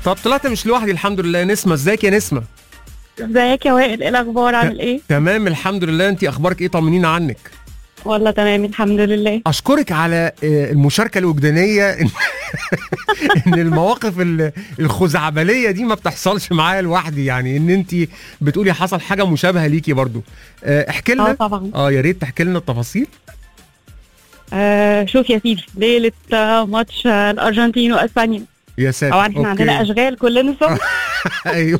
طب طلعت مش لوحدي الحمد لله نسمه ازيك يا نسمه ازيك يا وائل ايه الاخبار عامل ايه تمام الحمد لله انت اخبارك ايه طمنينا عنك والله تمام الحمد لله اشكرك على آه، المشاركه الوجدانيه ان ان المواقف ال- الخزعبليه دي ما بتحصلش معايا لوحدي يعني ان انت بتقولي حصل حاجه مشابهه ليكي برضو آه، احكي اه لنا طبعا اه يا ريت تحكي لنا التفاصيل آه شوف يا سيدي ليله آه، ماتش آه، الارجنتين واسبانيا يا ساتر طبعا احنا عندنا أوكي. اشغال كلنا الصبح ايوه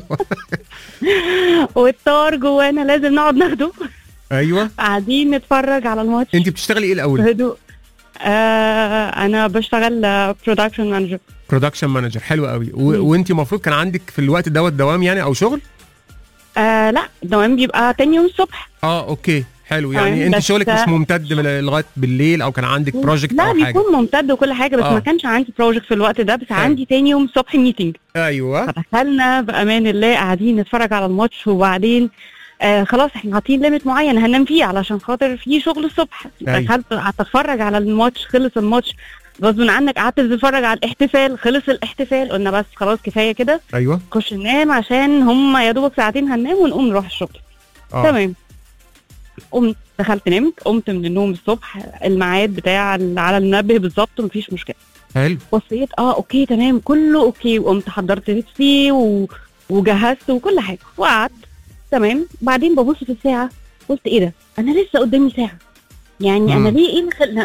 والطار جوانا لازم نقعد ناخده ايوه قاعدين نتفرج على الماتش انت بتشتغلي ايه الاول بهدوء آه انا بشتغل برودكشن مانجر برودكشن مانجر حلو قوي و... مم. وانت المفروض كان عندك في الوقت دوت دوام يعني او شغل آه لا الدوام بيبقى تاني يوم الصبح اه اوكي حلو تمام، يعني انت بس- شغلك مش ممتد من- لغايه بالليل او كان عندك بروجكت لا او حاجه بيكون ممتد وكل حاجه بس آه. ما كانش عندي بروجكت في الوقت ده بس حلو. عندي تاني يوم الصبح ميتنج ايوه فدخلنا بامان الله قاعدين نتفرج على الماتش وبعدين آه خلاص احنا حاطين ليميت معين هننام فيه علشان خاطر في شغل الصبح أيوة. دخلت قعدت اتفرج على الماتش خلص الماتش غصب عنك قعدت تتفرج على الاحتفال خلص الاحتفال قلنا بس خلاص كفايه كده ايوه نخش ننام عشان هم يا دوبك ساعتين هننام ونقوم نروح الشغل اه تمام قمت دخلت نمت قمت من النوم الصبح الميعاد بتاع ال- على المنبه بالظبط مفيش مشكله حلو بصيت اه اوكي تمام كله اوكي وقمت حضرت لبسي و... وجهزت وكل حاجه وقعدت تمام بعدين ببص في الساعه قلت ايه ده انا لسه قدامي ساعه يعني مم. انا ليه ايه اللي خل...